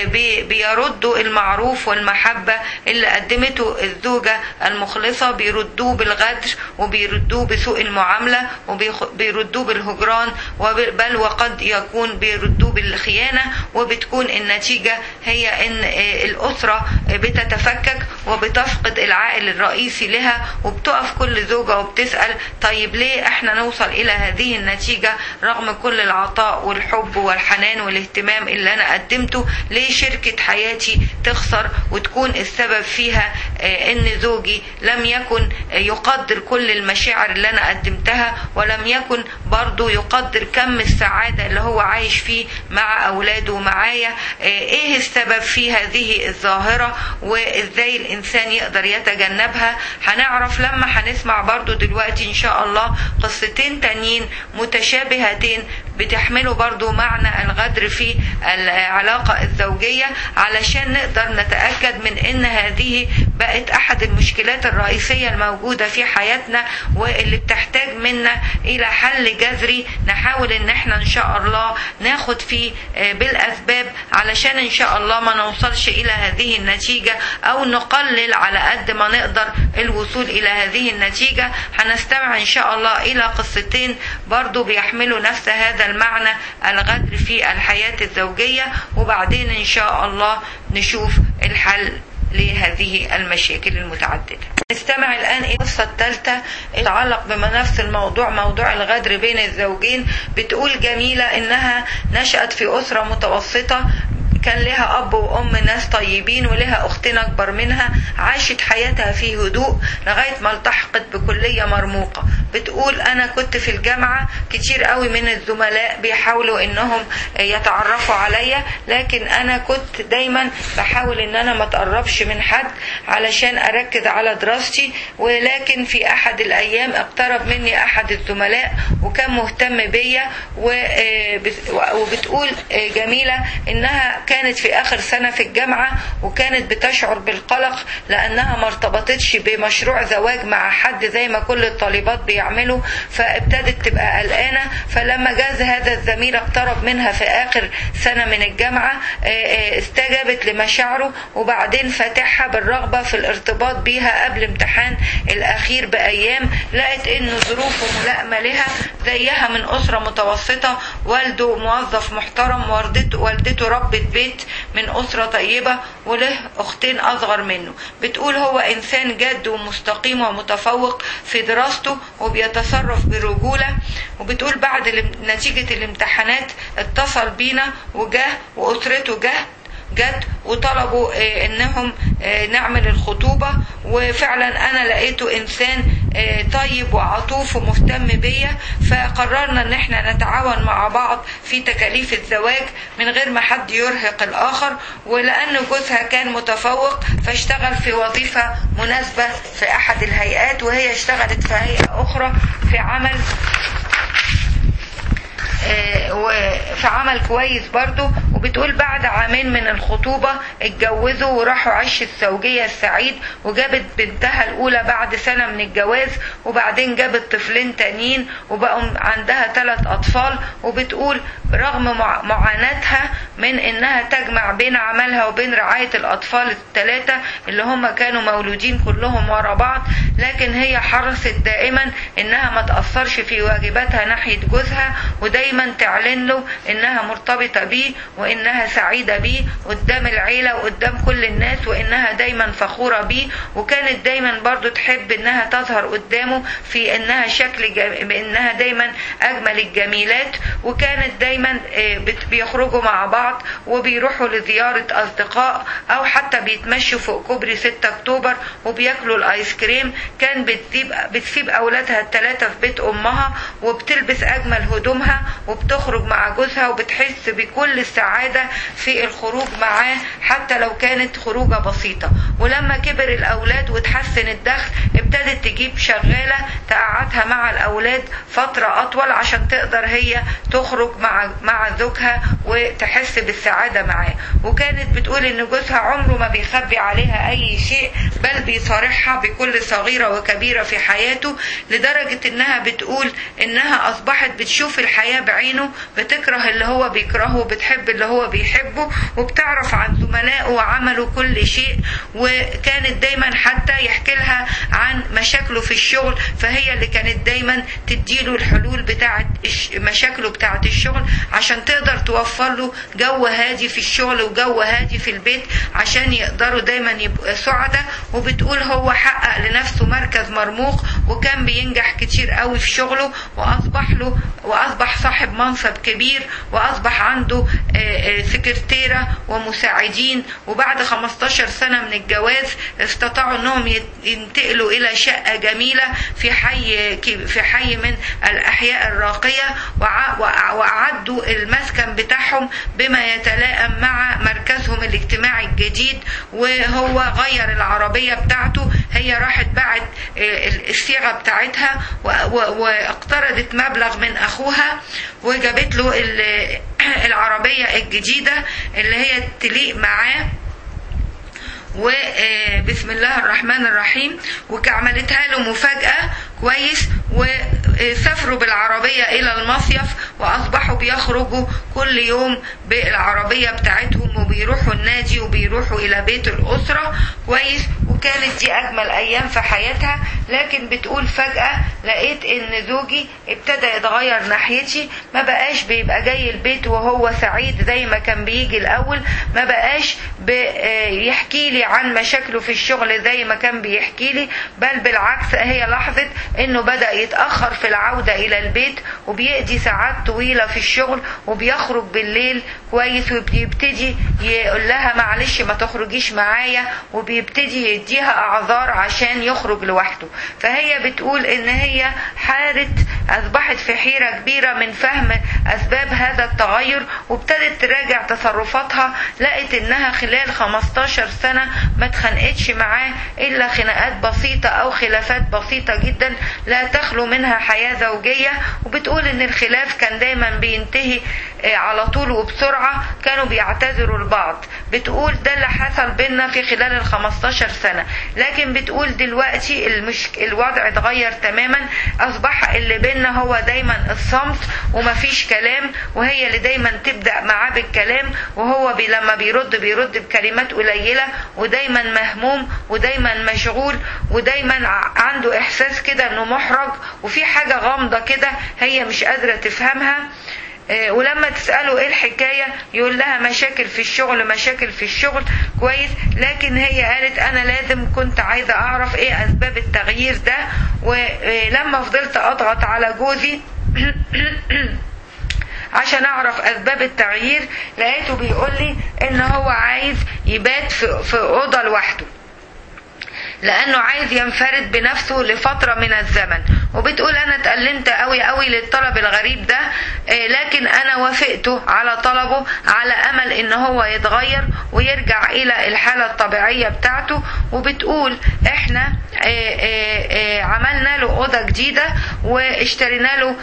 بيردوا المعروف والمحبة اللي قدمته الزوجة المخلصة بيردوه بالغدر وبيردوه بسوء المعاملة وبيردوه بالهجران بل وقد يكون بيردوه بالخيانة وبتكون النتيجة هي ان الاسرة بتتفكك وبتفقد العائل الرئيسي لها وبتقف كل زوجة وبتسأل طيب ليه احنا نوصل الى هذه النتيجة رغم كل العطاء والحب والحنان والاهتمام اللي انا قدمته ليه شركة حياتي تخسر وتكون السبب فيها ان زوجي لم يكن يقدر كل المشاعر اللي انا قدمتها ولم يكن برضو يقدر كم السعادة اللي هو عايش فيه مع اولاده ومعايا ايه السبب في هذه الظاهرة وازاي الانسان يقدر يتجنبها هنعرف لما هنسمع برضو دلوقتي ان شاء الله قصتين تانيين متشابهتين بتحملوا برضو معنى الغدر في العلاقة الزوجية علشان نقدر نتأكد من ان هذه بقت احد المشكلات الرئيسية الموجودة في حياتنا واللي بتحتاج منا الى حل جذري نحاول ان احنا ان شاء الله ناخد فيه بالاسباب علشان ان شاء الله ما نوصلش الى هذه النتيجة او نقلل على قد ما نقدر الوصول الى هذه النتيجة هنستمع ان شاء الله الى قصتين برضو بيحملوا نفس هذا المعنى الغدر في الحياة الزوجية وبعدين ان شاء الله نشوف الحل لهذه المشاكل المتعددة نستمع الآن إلى القصة الثالثة تتعلق بنفس الموضوع موضوع الغدر بين الزوجين بتقول جميلة إنها نشأت في أسرة متوسطة كان لها أب وأم ناس طيبين ولها أختين أكبر منها عاشت حياتها في هدوء لغاية ما التحقت بكلية مرموقة بتقول أنا كنت في الجامعة كتير قوي من الزملاء بيحاولوا إنهم يتعرفوا عليا لكن أنا كنت دايما بحاول إن أنا ما تقربش من حد علشان أركز على دراستي ولكن في أحد الأيام اقترب مني أحد الزملاء وكان مهتم بيا وبتقول جميلة إنها كانت كانت في اخر سنه في الجامعه وكانت بتشعر بالقلق لانها ما ارتبطتش بمشروع زواج مع حد زي ما كل الطالبات بيعملوا فابتدت تبقى قلقانه فلما جاز هذا الزميل اقترب منها في اخر سنه من الجامعه استجابت لمشاعره وبعدين فاتحها بالرغبه في الارتباط بيها قبل امتحان الاخير بايام لقت انه ظروفه ملائمه لها زيها من اسره متوسطه والده موظف محترم والدته والدته ربة بيت من اسره طيبه وله اختين اصغر منه بتقول هو انسان جاد ومستقيم ومتفوق في دراسته وبيتصرف برجوله وبتقول بعد نتيجه الامتحانات اتصل بينا وجه واسرته جه جت وطلبوا انهم نعمل الخطوبة وفعلا انا لقيته انسان طيب وعطوف ومهتم بيا فقررنا ان احنا نتعاون مع بعض في تكاليف الزواج من غير ما حد يرهق الاخر ولان جوزها كان متفوق فاشتغل في وظيفة مناسبة في احد الهيئات وهي اشتغلت في هيئة اخرى في عمل وفي عمل كويس برضو وبتقول بعد عامين من الخطوبة اتجوزوا وراحوا عش الزوجية السعيد وجابت بنتها الأولى بعد سنة من الجواز وبعدين جابت طفلين تانيين وبقوا عندها ثلاث أطفال وبتقول رغم معاناتها من إنها تجمع بين عملها وبين رعاية الأطفال الثلاثة اللي هم كانوا مولودين كلهم ورا بعض لكن هي حرصت دائما إنها ما تأثرش في واجباتها ناحية جوزها ودايما دايما تعلن له انها مرتبطه بيه وانها سعيده بيه قدام العيله وقدام كل الناس وانها دايما فخوره بيه وكانت دايما برضو تحب انها تظهر قدامه في انها شكل جم... بانها دايما اجمل الجميلات وكانت دايما بيخرجوا مع بعض وبيروحوا لزياره اصدقاء او حتى بيتمشوا فوق كوبري 6 اكتوبر وبياكلوا الايس كريم كان بتسيب بتسيب اولادها الثلاثه في بيت امها وبتلبس اجمل هدومها وبتخرج مع جوزها وبتحس بكل السعادة في الخروج معاه حتى لو كانت خروجة بسيطة ولما كبر الأولاد وتحسن الدخل ابتدت تجيب شغالة تقعدها مع الأولاد فترة أطول عشان تقدر هي تخرج مع مع زوجها وتحس بالسعادة معاه وكانت بتقول إن جوزها عمره ما بيخبي عليها أي شيء بل بيصارحها بكل صغيرة وكبيرة في حياته لدرجة إنها بتقول إنها أصبحت بتشوف الحياة بعينه بتكره اللي هو بيكرهه وبتحب اللي هو بيحبه وبتعرف عن زملائه وعملوا كل شيء وكانت دايما حتى يحكي لها عن مشاكله في الشغل فهي اللي كانت دايما تديله الحلول بتاعت مشاكله بتاعت الشغل عشان تقدر توفر له جو هادي في الشغل وجو هادي في البيت عشان يقدروا دايما يبقوا سعداء وبتقول هو حقق لنفسه مركز مرموق وكان بينجح كتير قوي في شغله واصبح له واصبح صاحب منصب كبير واصبح عنده سكرتيرة ومساعدين وبعد 15 سنة من الجواز استطاعوا انهم ينتقلوا الى شقة جميلة في حي في حي من الاحياء الراقية واعدوا المسكن بتاعهم بما يتلائم مع مركزهم الاجتماعي الجديد وهو غير العربية بتاعته هي راحت باعت الصيغة بتاعتها واقترضت مبلغ من اخوها وجابت له العربية الجديدة اللي هي تليق معاه وبسم الله الرحمن الرحيم وعملتها له مفاجأة كويس وسافروا بالعربية إلى المصيف وأصبحوا بيخرجوا كل يوم بالعربية بتاعتهم وبيروحوا النادي وبيروحوا إلى بيت الأسرة كويس وكانت دي أجمل أيام في حياتها لكن بتقول فجأة لقيت إن زوجي ابتدى يتغير ناحيتي ما بقاش بيبقى جاي البيت وهو سعيد زي ما كان بيجي الأول ما بقاش بيحكي لي عن مشاكله في الشغل زي ما كان بيحكي لي بل بالعكس هي لاحظت انه بدأ يتأخر في العودة الى البيت وبيقضي ساعات طويلة في الشغل وبيخرج بالليل كويس وبيبتدي يقول لها معلش ما تخرجيش معايا وبيبتدي يديها اعذار عشان يخرج لوحده فهي بتقول ان هي حارت اصبحت في حيرة كبيرة من فهم اسباب هذا التغير تغير وابتدت تراجع تصرفاتها لقت انها خلال 15 سنة ما اتخانقتش معاه الا خناقات بسيطة او خلافات بسيطة جدا لا تخلو منها حياة زوجية وبتقول ان الخلاف كان دايما بينتهي على طول وبسرعة كانوا بيعتذروا لبعض بتقول ده اللي حصل بينا في خلال ال 15 سنة لكن بتقول دلوقتي المشك... الوضع اتغير تماما اصبح اللي بينا هو دايما الصمت ومفيش كلام وهي اللي دايما تبدأ معاه بالكلام وهو بي لما بيرد بيرد بكلمات قليلة ودايما مهموم ودايما مشغول ودايما عنده احساس كده انه محرج وفي حاجة غامضة كده هي مش قادرة تفهمها ولما تسأله ايه الحكاية يقول لها مشاكل في الشغل مشاكل في الشغل كويس لكن هي قالت انا لازم كنت عايزة اعرف ايه اسباب التغيير ده ولما فضلت اضغط على جوزي عشان اعرف اسباب التغيير لقيته بيقول لي ان هو عايز يبات في, في اوضه لوحده لانه عايز ينفرد بنفسه لفتره من الزمن وبتقول انا اتألمت قوي قوي للطلب الغريب ده لكن انا وافقته على طلبه على امل ان هو يتغير ويرجع الى الحالة الطبيعية بتاعته وبتقول احنا عملنا له اوضة جديدة واشترينا له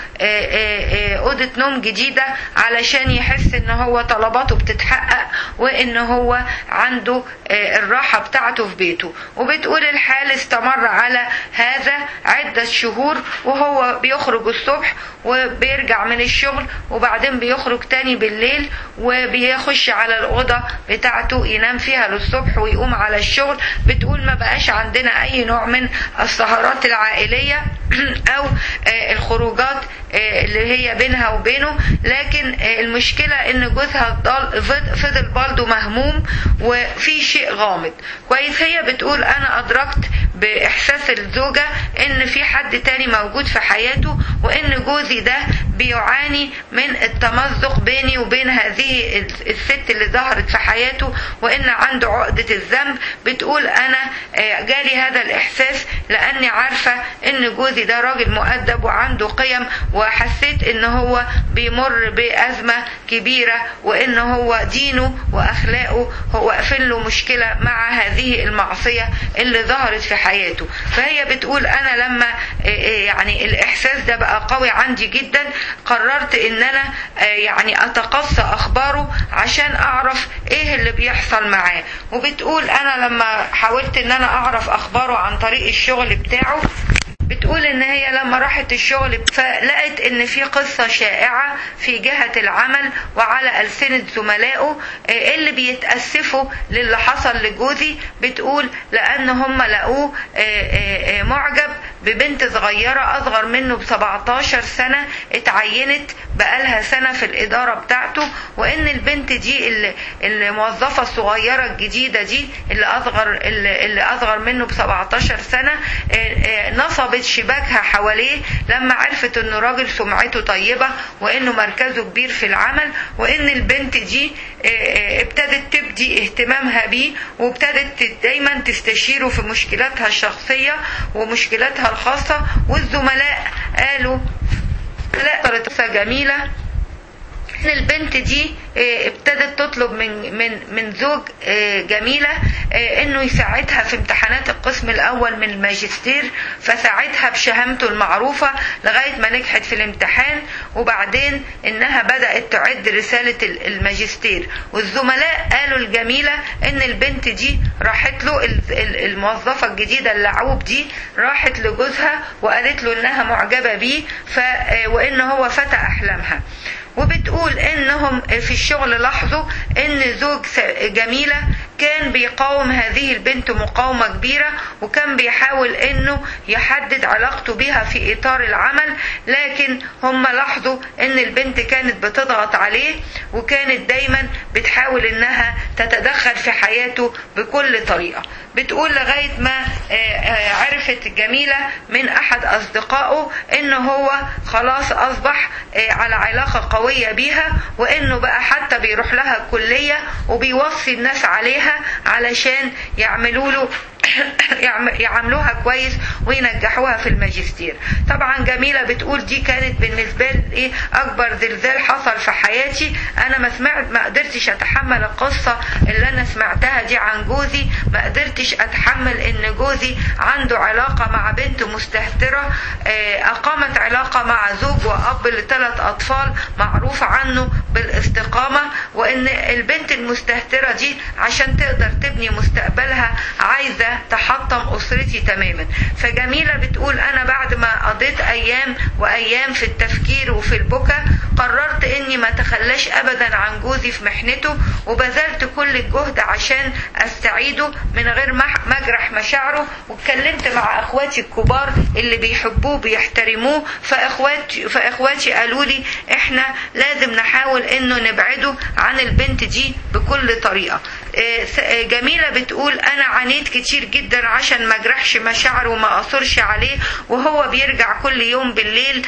اوضة نوم جديدة علشان يحس ان هو طلباته بتتحقق وان هو عنده الراحة بتاعته في بيته وبتقول الحال استمر على هذا عدة شهور وهو بيخرج الصبح وبيرجع من الشغل وبعدين بيخرج تاني بالليل وبيخش على الأوضة بتاعته ينام فيها للصبح ويقوم على الشغل بتقول ما بقاش عندنا أي نوع من السهرات العائلية أو الخروجات اللي هي بينها وبينه لكن المشكلة ان جوزها فضل برضه مهموم وفي شيء غامض كويس هي بتقول انا ادركت باحساس الزوجة ان في حد تاني موجود في حياته وان جوزي ده بيعاني من التمزق بيني وبين هذه الست اللي ظهرت في حياته وان عنده عقدة الذنب بتقول انا جالي هذا الاحساس لاني عارفة ان جوزي ده راجل مؤدب وعنده قيم وحسيت ان هو بيمر بأزمة كبيرة وان هو دينه واخلاقه هو قافل له مشكلة مع هذه المعصية اللي ظهرت في حياته فهي بتقول انا لما يعني الاحساس ده بقى قوي عندي جدا قررت ان انا يعني اتقصى اخباره عشان اعرف ايه اللي بيحصل معاه وبتقول انا لما حاولت ان انا اعرف اخباره عن طريق الشغل بتاعه بتقول ان هي لما راحت الشغل فلقت ان في قصة شائعة في جهة العمل وعلى ألسنة زملائه اللي بيتأسفوا للي حصل لجوزي بتقول لان هم لقوه معجب ببنت صغيرة اصغر منه ب 17 سنة اتعينت بقالها سنة في الادارة بتاعته وان البنت دي الموظفة الصغيرة الجديدة دي اللي اصغر اللي اصغر منه ب 17 سنة نصبت شباكها حواليه لما عرفت انه راجل سمعته طيبة وانه مركزه كبير في العمل وان البنت دي ابتدت تبدي اهتمامها بيه وابتدت دايما تستشيره في مشكلاتها الشخصية ومشكلاتها الخاصة والزملاء قالوا لا طريقة جميلة ان البنت دي ابتدت تطلب من من من زوج جميله انه يساعدها في امتحانات القسم الاول من الماجستير فساعدها بشهامته المعروفه لغايه ما نجحت في الامتحان وبعدين انها بدات تعد رساله الماجستير والزملاء قالوا الجميله ان البنت دي راحت له الموظفه الجديده اللعوب دي راحت لجوزها وقالت له انها معجبه بيه ف وان هو فتى احلامها وبتقول انهم في الشغل لاحظوا ان زوج جميلة كان بيقاوم هذه البنت مقاومة كبيرة وكان بيحاول انه يحدد علاقته بها في اطار العمل لكن هم لاحظوا ان البنت كانت بتضغط عليه وكانت دايما بتحاول انها تتدخل في حياته بكل طريقة بتقول لغاية ما عرفت جميلة من احد اصدقائه ان هو خلاص اصبح على علاقة قوية بيها وانه بقى حتى بيروح لها الكلية وبيوصي الناس عليها علشان يعملوا له يعاملوها كويس وينجحوها في الماجستير طبعا جميلة بتقول دي كانت بالنسبة لي ايه اكبر زلزال حصل في حياتي انا ما سمعت ما قدرتش اتحمل القصة اللي انا سمعتها دي عن جوزي ما قدرتش اتحمل ان جوزي عنده علاقة مع بنت مستهترة اقامت علاقة مع زوج واب لثلاث اطفال معروف عنه بالاستقامة وان البنت المستهترة دي عشان تقدر تبني مستقبلها عايزة تحطم أسرتي تماما فجميلة بتقول أنا بعد ما قضيت أيام وأيام في التفكير وفي البكا قررت إني ما تخلاش أبدا عن جوزي في محنته وبذلت كل الجهد عشان أستعيده من غير مجرح مشاعره واتكلمت مع أخواتي الكبار اللي بيحبوه بيحترموه فإخواتي, فإخواتي قالوا لي إحنا لازم نحاول إنه نبعده عن البنت دي بكل طريقة جميلة بتقول أنا عانيت كتير جدا عشان ما اجرحش مشاعره وما أصرش عليه وهو بيرجع كل يوم بالليل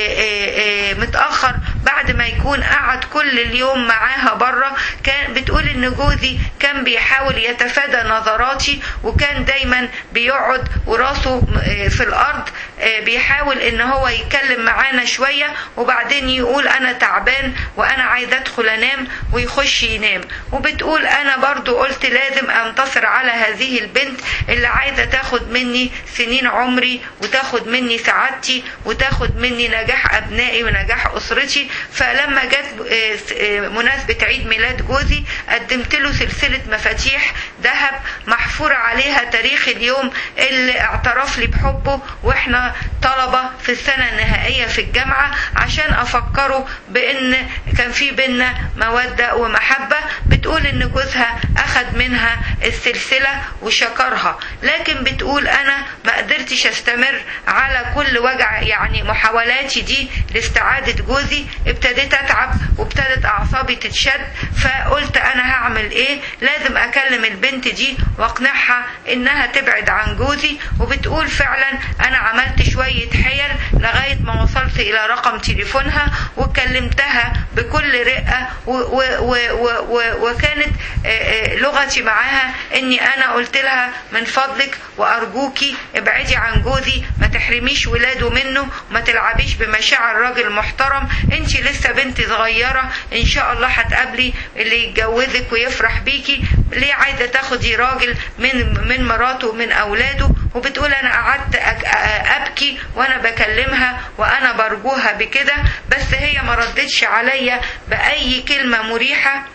متأخر بعد ما يكون قعد كل اليوم معاها بره كان بتقول إن جوزي كان بيحاول يتفادى نظراتي وكان دايما بيقعد وراسه في الأرض بيحاول إن هو يتكلم معانا شوية وبعدين يقول أنا تعبان وأنا عايز أدخل أنام ويخش ينام وبتقول أنا برضو قلت لازم أنتصر على هذه البنت اللي عايزة تاخد مني سنين عمري وتاخد مني سعادتي وتاخد مني نجاح أبنائي ونجاح أسرتي فلما جت مناسبة عيد ميلاد جوزي قدمت له سلسلة مفاتيح ذهب محفور عليها تاريخ اليوم اللي اعترف لي بحبه واحنا طلبة في السنة النهائية في الجامعة عشان أفكره بأن كان في بينا مودة ومحبة بتقول إن جوزها أخد منها السلسلة وشكرها لكن بتقول أنا ما قدرتش أستمر على كل وجع يعني محاولاتي دي لاستعادة جوزي ابتديت أتعب وابتدت أعصابي تتشد فقلت أنا هعمل إيه لازم أكلم البنت دي وأقنعها إنها تبعد عن جوزي وبتقول فعلا أنا عملت شوية حيل لغاية ما وصلت إلى رقم تليفونها وكلمتها بكل رقة و و و و و وكانت لغتي معاها اني انا قلت لها من فضلك وارجوكي ابعدي عن جوزي ما تحرميش ولاده منه وما تلعبيش بمشاعر راجل محترم انت لسه بنت صغيرة ان شاء الله هتقابلي اللي يتجوزك ويفرح بيكي ليه عايزة تاخدي راجل من من مراته ومن اولاده وبتقول انا قعدت ابكي وانا بكلمها وانا برجوها بكده بس هي ما ردتش عليا باي كلمة مريحة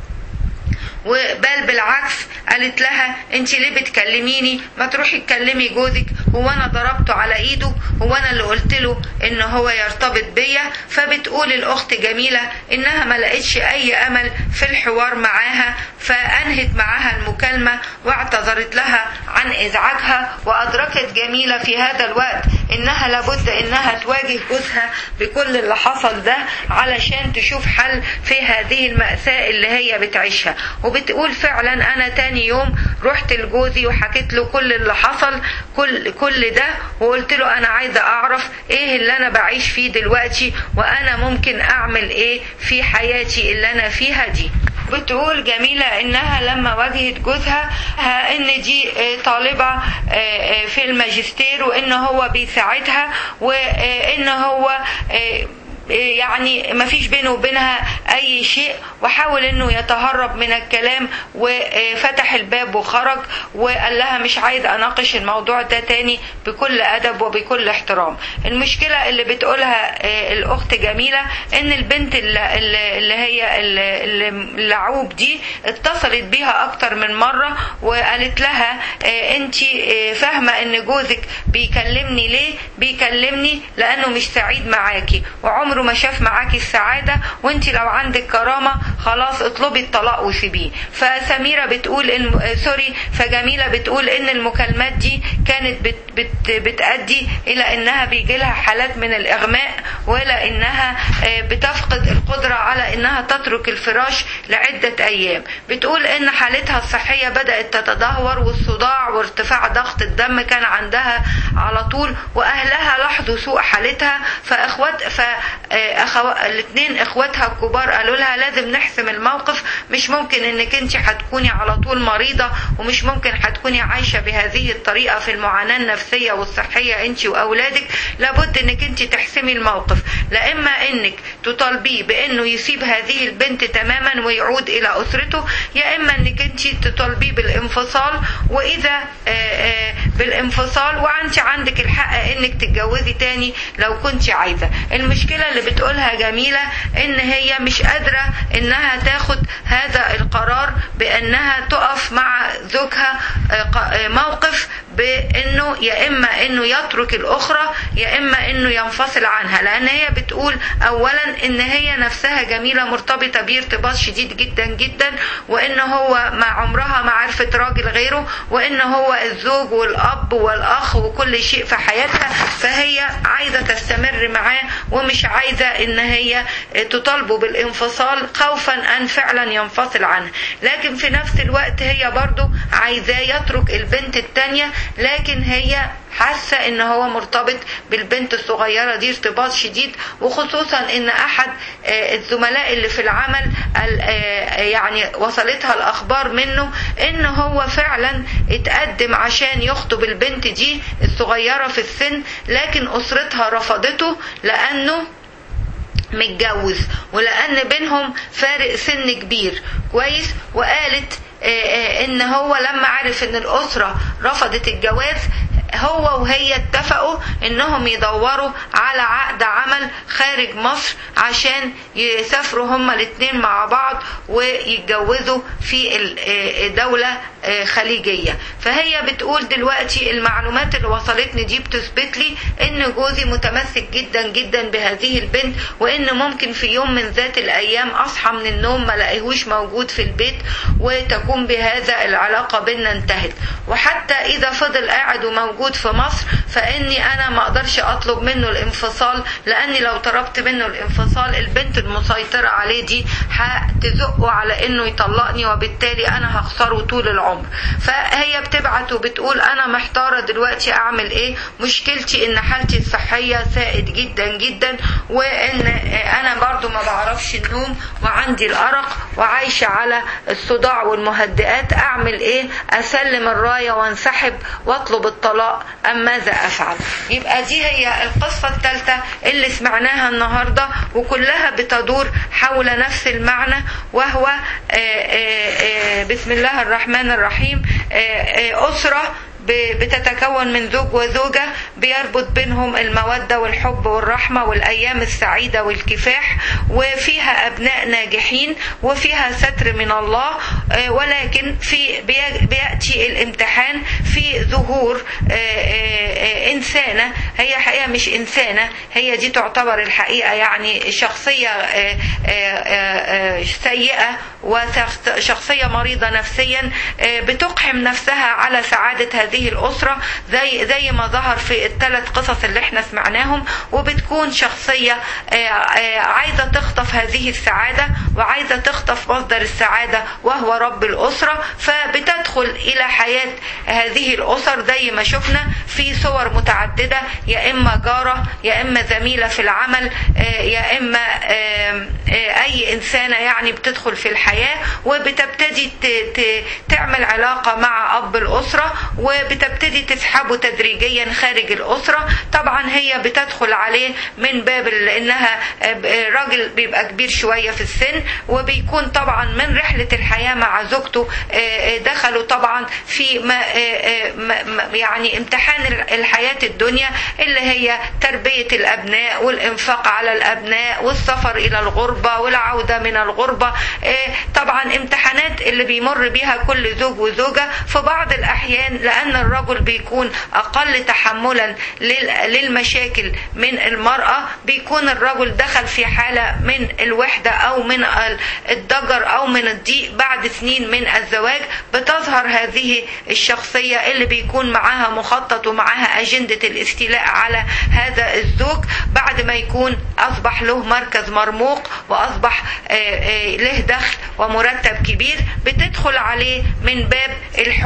وبل بالعكس قالت لها انت ليه بتكلميني ما تروحي تكلمي جوزك هو انا ضربته على ايده هو انا اللي قلت له ان هو يرتبط بيا فبتقول الاخت جميله انها ما لقتش اي امل في الحوار معاها فانهت معاها المكالمه واعتذرت لها عن ازعاجها وادركت جميله في هذا الوقت انها لابد انها تواجه جوزها بكل اللي حصل ده علشان تشوف حل في هذه المأساة اللي هي بتعيشها وبتقول فعلا انا تاني يوم رحت لجوزي وحكيت له كل اللي حصل كل كل ده وقلت له انا عايزه اعرف ايه اللي انا بعيش فيه دلوقتي وانا ممكن اعمل ايه في حياتي اللي انا فيها دي بتقول جميلة انها لما واجهت جوزها ان دي طالبة في الماجستير وان هو بيساعدها وان هو يعني ما فيش بينه وبينها اي شيء وحاول انه يتهرب من الكلام وفتح الباب وخرج وقال لها مش عايز اناقش الموضوع ده تاني بكل ادب وبكل احترام المشكلة اللي بتقولها الاخت جميلة ان البنت اللي هي اللعوب دي اتصلت بيها اكتر من مرة وقالت لها انت فاهمة ان جوزك بيكلمني ليه بيكلمني لانه مش سعيد معاكي وعمر عمره ما شاف معاكي السعادة وانت لو عندك كرامة خلاص اطلبي الطلاق وسيبيه فسميرة بتقول إن سوري فجميلة بتقول ان المكالمات دي كانت بت بت بتأدي الى انها بيجي لها حالات من الاغماء ولا انها بتفقد القدرة على انها تترك الفراش لعدة ايام بتقول ان حالتها الصحية بدأت تتدهور والصداع وارتفاع ضغط الدم كان عندها على طول واهلها لاحظوا سوء حالتها فاخوات ف أخو... الاثنين اخواتها الكبار قالوا لها لازم نحسم الموقف مش ممكن انك انت هتكوني على طول مريضة ومش ممكن هتكوني عايشة بهذه الطريقة في المعاناة النفسية والصحية انت واولادك لابد انك انت تحسمي الموقف لا اما انك تطالبيه بانه يسيب هذه البنت تماما ويعود الى اسرته يا اما انك انت تطالبيه بالانفصال واذا بالانفصال وانت عندك الحق انك تتجوزي تاني لو كنت عايزة المشكلة اللي بتقولها جميلة ان هي مش قادرة انها تاخد هذا القرار بانها تقف مع زوجها موقف بانه يا اما انه يترك الاخرى يا اما انه ينفصل عنها لان هي بتقول اولا ان هي نفسها جميله مرتبطه بيه ارتباط شديد جدا جدا وان هو ما عمرها ما عرفت راجل غيره وان هو الزوج والاب والاخ وكل شيء في حياتها فهي عايزه تستمر معاه ومش عايزه ان هي تطالبه بالانفصال خوفا ان فعلا ينفصل عنها لكن في نفس الوقت هي برضو عايزاه يترك البنت التانية لكن هي حاسة ان هو مرتبط بالبنت الصغيرة دي ارتباط شديد وخصوصا ان احد الزملاء اللي في العمل يعني وصلتها الاخبار منه ان هو فعلا اتقدم عشان يخطب البنت دي الصغيرة في السن لكن اسرتها رفضته لانه متجوز ولان بينهم فارق سن كبير كويس وقالت ان هو لما عرف ان الاسره رفضت الجواز هو وهي اتفقوا انهم يدوروا على عقد عمل خارج مصر عشان يسافروا هما الاثنين مع بعض ويتجوزوا في دولة خليجية فهي بتقول دلوقتي المعلومات اللي وصلتني دي بتثبت لي ان جوزي متمسك جدا جدا بهذه البنت وان ممكن في يوم من ذات الايام اصحى من النوم ما لاقيهوش موجود في البيت وتكون بهذا العلاقة بينا انتهت وحتى اذا فضل قاعد وموجود في مصر فاني انا ما اقدرش اطلب منه الانفصال لاني لو طلبت منه الانفصال البنت المسيطرة عليه دي هتزقه على انه يطلقني وبالتالي انا هخسره طول العمر فهي بتبعت وبتقول انا محتارة دلوقتي اعمل ايه مشكلتي ان حالتي الصحية سائد جدا جدا وان انا برضو ما بعرفش النوم وعندي الارق وعايشة على الصداع والمهدئات اعمل ايه اسلم الراية وانسحب واطلب الطلاق ام ماذا افعل يبقى دي هي القصة الثالثة اللي سمعناها النهاردة وكلها بتدور حول نفس المعنى وهو بسم الله الرحمن الرحيم أسرة بتتكون من زوج وزوجة بيربط بينهم المودة والحب والرحمة والأيام السعيدة والكفاح وفيها أبناء ناجحين وفيها ستر من الله ولكن في بيأتي الامتحان في ظهور إنسانة هي حقيقة مش إنسانة هي دي تعتبر الحقيقة يعني شخصية سيئة وشخصية مريضة نفسيا بتقحم نفسها على سعادة هذه هذه الأسرة زي زي ما ظهر في الثلاث قصص اللي احنا سمعناهم وبتكون شخصية عايزة تخطف هذه السعادة وعايزة تخطف مصدر السعادة وهو رب الأسرة فبتدخل إلى حياة هذه الأسر زي ما شفنا في صور متعددة يا إما جارة يا إما زميلة في العمل يا إما أي إنسانة يعني بتدخل في الحياة وبتبتدي تعمل علاقة مع أب الأسرة وبتبتدي تسحبه تدريجيا خارج الأسرة طبعا هي بتدخل عليه من باب انها راجل بيبقى كبير شوية في السن وبيكون طبعا من رحلة الحياة مع زوجته دخلوا طبعا في ما يعني امتحان الحياة الدنيا اللي هي تربية الأبناء والإنفاق على الأبناء والسفر إلى الغربة والعودة من الغربة طبعا امتحانات اللي بيمر بيها كل زوج وزوجة في بعض الأحيان لأن الرجل بيكون أقل تحملا للمشاكل من المرأة بيكون الرجل دخل في حالة من الوحدة أو من الضجر أو من الضيق بعد سنين من الزواج بتظهر هذه الشخصية اللي بيكون معاها مخطط ومعاها أجندة الاستيلاء على هذا الزوج بعد ما يكون أصبح له مركز مرموق وأصبح له دخل ومرتب كبير بتدخل عليه من باب الحب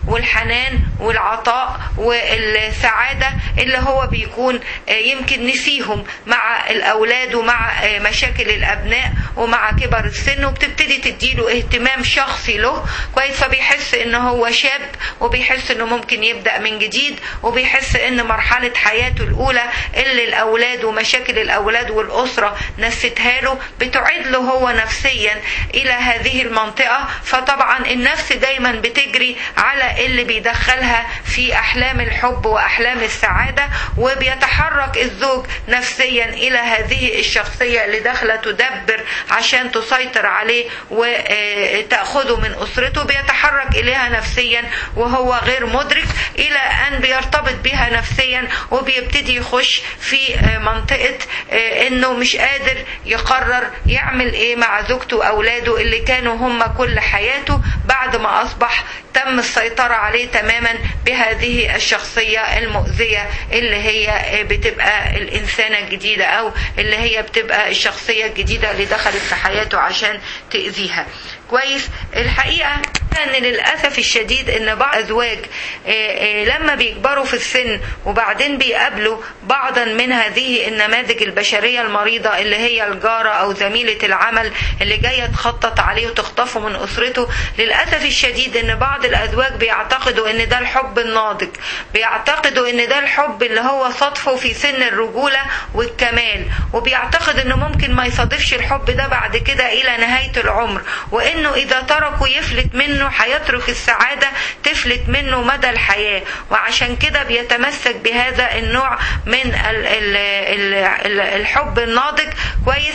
والحنان والعطاء والسعادة اللي هو بيكون يمكن نسيهم مع الأولاد ومع مشاكل الأبناء ومع كبر السن وبتبتدي تديله اهتمام شخصي له كويس فبيحس ان هو شاب وبيحس انه ممكن يبدأ من جديد وبيحس ان مرحلة حياته الأولى اللي الأولاد ومشاكل الأولاد والأسرة نستها له بتعيد له هو نفسيا إلى هذه المنطقة فطبعا النفس دايما بتجري على اللي بيدخلها في أحلام الحب وأحلام السعادة وبيتحرك الزوج نفسيا إلى هذه الشخصية اللي داخلة تدبر عشان تسيطر عليه وتأخذه من أسرته بيتحرك إليها نفسيا وهو غير مدرك إلى أن بيرتبط بها نفسيا وبيبتدي يخش في منطقة إنه مش قادر يقرر يعمل إيه مع زوجته وأولاده اللي كانوا هم كل حياته بعد ما أصبح تم السيطرة عليه تماما بهذه الشخصية المؤذية اللي هي بتبقى الإنسانة الجديدة أو اللي هي بتبقى الشخصية الجديدة اللي دخلت في حياته عشان تأذيها كويس الحقيقة ان للأسف الشديد ان بعض الأزواج لما بيكبروا في السن وبعدين بيقابلوا بعضا من هذه النماذج البشرية المريضة اللي هي الجارة أو زميلة العمل اللي جاية تخطط عليه وتخطفه من أسرته للأسف الشديد ان بعض الأزواج بيعتقدوا ان ده الحب الناضج بيعتقدوا ان ده الحب اللي هو صدفه في سن الرجولة والكمال وبيعتقد انه ممكن ما يصادفش الحب ده بعد كده إلى نهاية العمر وانه اذا تركه يفلت منه هيترك السعادة تفلت منه مدى الحياة وعشان كده بيتمسك بهذا النوع من ال ال ال الحب الناضج كويس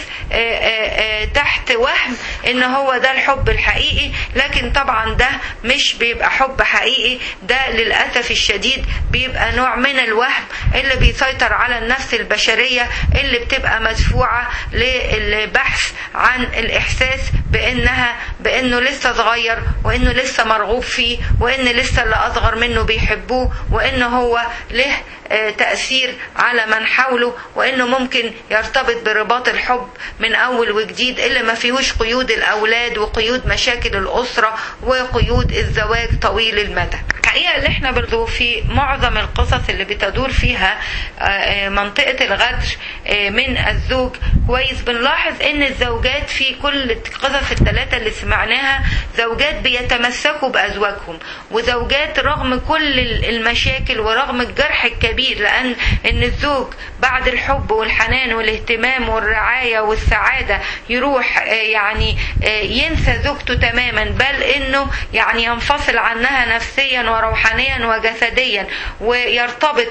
تحت وهم ان هو ده الحب الحقيقي لكن طبعا ده مش بيبقى حب حقيقي ده للأسف الشديد بيبقى نوع من الوهم اللي بيسيطر على النفس البشرية اللي بتبقى مدفوعة للبحث عن الإحساس بأنها بأنه لسه صغير وأنه لسه مرغوب فيه وأن لسه اللي أصغر منه بيحبوه وأنه هو له تأثير على من حوله وأنه ممكن يرتبط برباط الحب من أول وجديد اللي ما فيهوش قيود الأولاد وقيود مشاكل الأسرة وقيود الزواج طويل المدى الحقيقة اللي احنا برضو في معظم القصص اللي بتدور فيها منطقة الغدر من الزوج كويس بنلاحظ ان الزوجات في كل القصص الثلاثة اللي سمعناها زوجات بيتمسكوا بأزواجهم وزوجات رغم كل المشاكل ورغم الجرح الكبير لأن ان الزوج بعد الحب والحنان والاهتمام والرعاية والسعادة يروح يعني ينسى زوجته تماما بل انه يعني ينفصل عنها نفسيا وروحانيا وجسديا ويرتبط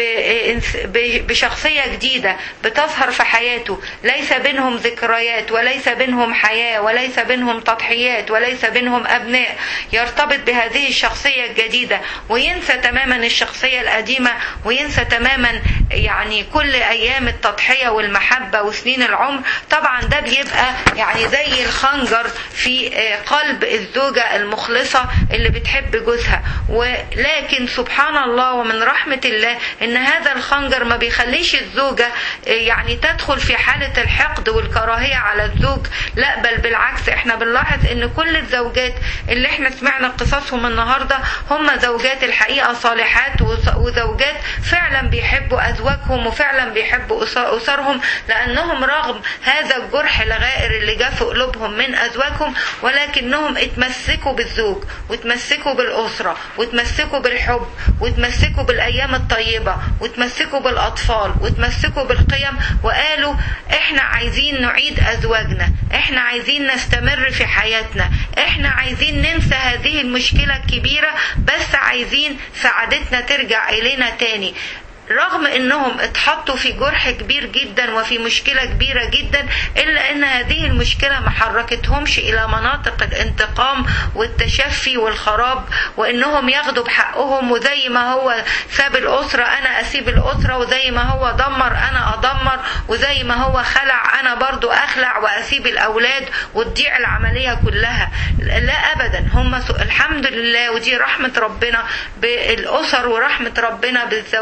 بشخصية جديدة بتظهر في حياته ليس بينهم ذكريات وليس بينهم حياة وليس بينهم تضحيات وليس بينهم أبناء يرتبط بهذه الشخصية الجديدة وينسى تماما الشخصية القديمة وينسى تماما يعني كل أيام التضحية والمحبة وسنين العمر طبعا ده بيبقى يعني زي الخنجر في قلب الزوجة المخلصة اللي بتحب جوزها ولكن سبحان الله ومن رحمة الله ان هذا الخنجر ما بيخليش الزوجة يعني تدخل في حالة الحقد والكراهية على الزوج لا بل بالعكس احنا بنلاحظ ان كل الزوجات اللي احنا سمعنا قصصهم النهاردة هم زوجات الحقيقة صالحات وزوجات فعلا بيحبوا ازواجهم وفعلا بيحبوا اسرهم لانهم رغم هذا الجرح الغائر اللي جاء في قلوبهم من ازواجهم ولكنهم اتمسكوا بالزوج وتمسكوا بالاسرة وتمسكوا بالحب وتمسكوا بالايام الطيبة وتمسكوا بالاطفال وتمسكوا بالقيم وقالوا احنا عايزين نعيد ازواجنا احنا عايزين نستمر في حياتنا احنا عايزين ننسى هذه المشكلة الكبيرة بس عايزين سعادتنا ترجع الينا تاني رغم انهم اتحطوا في جرح كبير جدا وفي مشكلة كبيرة جدا الا ان هذه المشكلة ما حركتهمش الى مناطق الانتقام والتشفي والخراب وانهم ياخدوا بحقهم وزي ما هو ساب الاسرة انا اسيب الاسرة وزي ما هو دمر انا ادمر وزي ما هو خلع انا برضو اخلع واسيب الاولاد وتضيع العملية كلها لا ابدا هم الحمد لله ودي رحمة ربنا بالاسر ورحمة ربنا بالزواج ورحمة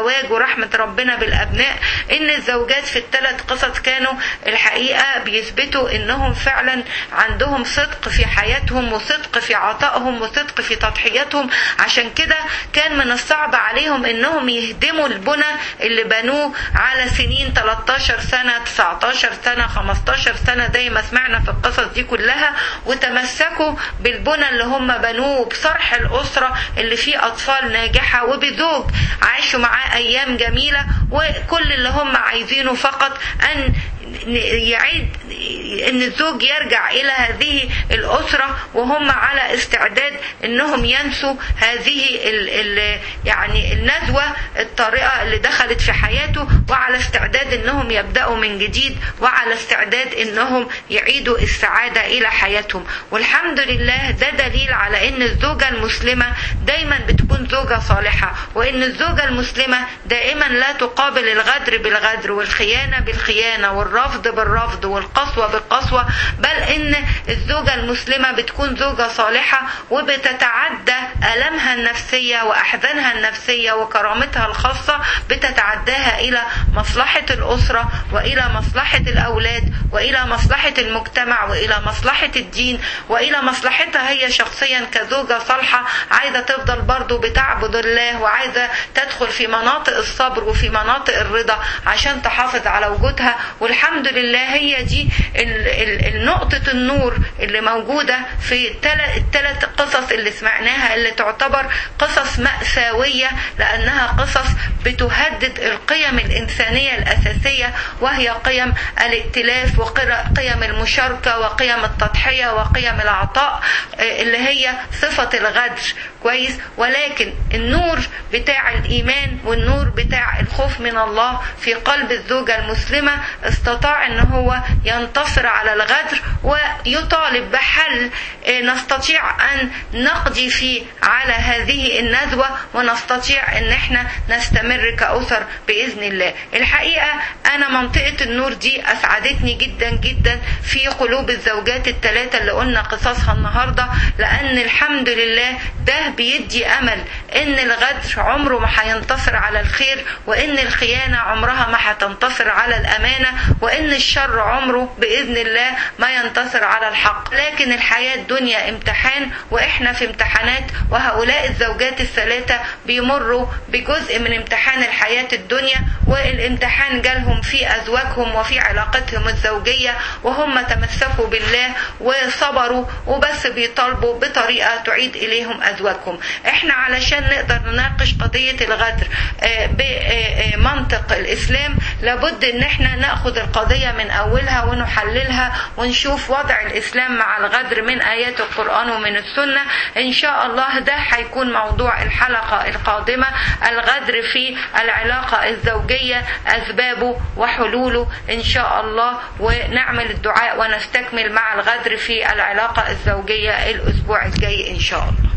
ورحمة ربنا بالأبناء إن الزوجات في الثلاث قصص كانوا الحقيقة بيثبتوا إنهم فعلا عندهم صدق في حياتهم وصدق في عطائهم وصدق في تضحياتهم عشان كده كان من الصعب عليهم إنهم يهدموا البنى اللي بنوه على سنين 13 سنة 19 سنة 15 سنة زي ما سمعنا في القصص دي كلها وتمسكوا بالبنى اللي هم بنوه بصرح الأسرة اللي فيه أطفال ناجحة وبزوج عاشوا معاه أيام جميلة وكل اللي هم عايزينه فقط أن يعيد ان الزوج يرجع الى هذه الاسره وهم على استعداد انهم ينسوا هذه ال ال يعني النزوه الطارئه اللي دخلت في حياته وعلى استعداد انهم يبداوا من جديد وعلى استعداد انهم يعيدوا السعاده الى حياتهم والحمد لله ده دليل على ان الزوجه المسلمه دايما بتكون زوجه صالحه وان الزوجه المسلمه دائما لا تقابل الغدر بالغدر والخيانه بالخيانه والرفض بالرفض والقسوه بالقسوه بل ان الزوجه المسلمه بتكون زوجه صالحه وبتتعدى المها النفسيه واحزانها النفسيه وكرامتها الخاصه بتتعداها الى مصلحه الاسره والى مصلحه الاولاد والى مصلحه المجتمع والى مصلحه الدين والى مصلحتها هي شخصيا كزوجه صالحه عايزه تفضل برضه بتعبد الله وعايزه تدخل في مناطق الصبر وفي مناطق الرضا عشان تحافظ على وجودها والحمد لله هي دي نقطة النور اللي موجودة في الثلاث قصص اللي سمعناها اللي تعتبر قصص مأساوية لأنها قصص بتهدد القيم الإنسانية الأساسية وهي قيم الائتلاف وقيم المشاركة وقيم التضحية وقيم العطاء اللي هي صفة الغدر كويس ولكن النور بتاع الإيمان والنور بتاع الخوف من الله في قلب الزوجة المسلمة استطاع ان هو ينتصر على الغدر ويطالب بحل نستطيع ان نقضي فيه على هذه النزوة ونستطيع ان احنا نستمر كأسر بإذن الله الحقيقة انا منطقة النور دي اسعدتني جدا جدا في قلوب الزوجات الثلاثة اللي قلنا قصصها النهاردة لان الحمد لله ده بيدي امل ان الغدر عمره ما هينتصر على الخير وان الخيانة عمرها ما هتنتصر على الامانة وان الشر عمره باذن الله ما ينتصر على الحق لكن الحياة الدنيا امتحان واحنا في امتحانات وهؤلاء الزوجات الثلاثة بيمروا بجزء من امتحان الحياة الدنيا والامتحان جالهم في ازواجهم وفي علاقتهم الزوجية وهم تمسكوا بالله وصبروا وبس بيطالبوا بطريقة تعيد اليهم ازواجهم احنا علشان نقدر نناقش قضية الغدر بمنطق الاسلام لابد ان احنا ناخد القضية من اولها ونحللها ونشوف وضع الاسلام مع الغدر من ايات القرآن ومن السنة ان شاء الله ده هيكون موضوع الحلقة القادمة الغدر في العلاقة الزوجية اسبابه وحلوله ان شاء الله ونعمل الدعاء ونستكمل مع الغدر في العلاقة الزوجية الاسبوع الجاي ان شاء الله